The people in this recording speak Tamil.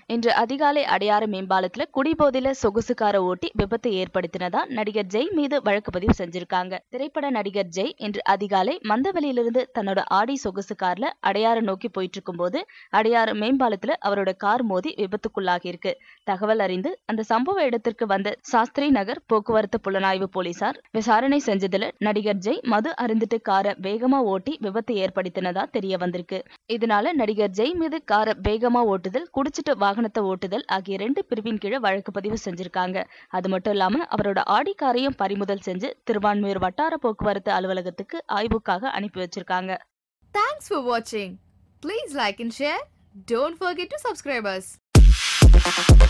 இன்று அதிகாலை அடையாறு மேம்பாலத்துல குடிபோதையில சொகுசு காரை ஓட்டி விபத்து ஏற்படுத்தினதா நடிகர் ஜெய் மீது வழக்கு பதிவு செஞ்சிருக்காங்க திரைப்பட நடிகர் ஜெய் இன்று அதிகாலை மந்தவெளியிலிருந்து தன்னோட ஆடி சொகுசு கார்ல அடையாறு நோக்கி போயிட்டு இருக்கும்போது அடையாறு மேம்பாலத்துல அவரோட கார் மோதி விபத்துக்குள்ளாகி இருக்கு தகவல் அறிந்து அந்த சம்பவ இடத்திற்கு வந்த சாஸ்திரி நகர் போக்குவரத்து புலனாய்வு போலீசார் விசாரணை செஞ்சதுல நடிகர் ஜெய் மது அருந்திட்டு காரை வேகமா ஓட்டி விபத்து ஏற்படுத்தினதா தெரிய வந்திருக்கு இதனால நடிகர் ஜெய் மீது காரை வேகமா ஓட்டுதல் குடிச்சிட்டு வாகனத்தை ஓட்டுதல் ஆகிய ரெண்டு பிரிவின் கீழே வழக்கு பதிவு செஞ்சிருக்காங்க அது மட்டும் இல்லாம அவரோட ஆடி காரையும் பறிமுதல் செஞ்சு திருவான்மையூர் வட்டார போக்குவரத்து அலுவலகத்துக்கு ஆய்வுக்காக அனுப்பி வச்சிருக்காங்க Thanks for watching. Please like and share. Don't forget to subscribe us.